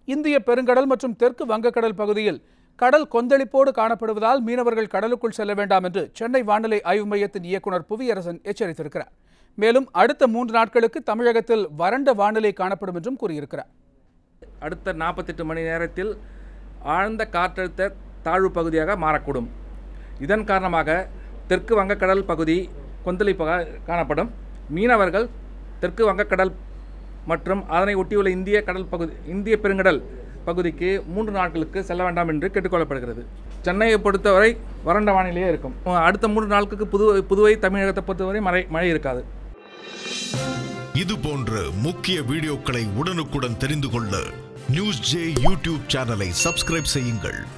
இந்திய பெருங்கடல் மற்றும் தெற்கு வங்கக்கடல் பகுதியில் கடல் கொந்தளிப்போடு காணப்படுவதால் மீனவர்கள் கடலுக்குள் செல்ல வேண்டாம் என்று சென்னை வானிலை ஆய்வு மையத்தின் இயக்குனர் புவியரசன் எச்சரித்திருக்கிறார் மேலும் அடுத்த மூன்று நாட்களுக்கு தமிழகத்தில் வறண்ட வானிலை காணப்படும் என்றும் கூறியிருக்கிறார் அடுத்த நாற்பத்தெட்டு மணி நேரத்தில் ஆழ்ந்த காற்றழுத்த தாழ்வு பகுதியாக மாறக்கூடும் இதன் காரணமாக தெற்கு வங்கக்கடல் பகுதி கொந்தளிப்பாக காணப்படும் மீனவர்கள் தெற்கு வங்கக்கடல் மற்றும் அதனை ஒட்டியுள்ள இந்திய கடல் பகுதி இந்திய பெருங்கடல் பகுதிக்கு மூன்று நாட்களுக்கு செல்ல வேண்டாம் என்று கேட்டுக்கொள்ளப்படுகிறது சென்னையை பொறுத்தவரை வறண்ட வானிலையே இருக்கும் அடுத்த மூன்று நாட்களுக்கு புதுவை புதுவை தமிழகத்தை பொறுத்தவரை மழை மழை இருக்காது இது போன்ற முக்கிய வீடியோக்களை உடனுக்குடன் தெரிந்து கொள்ள நியூஸ் ஜே யூடியூப் சேனலை சப்ஸ்கிரைப் செய்யுங்கள்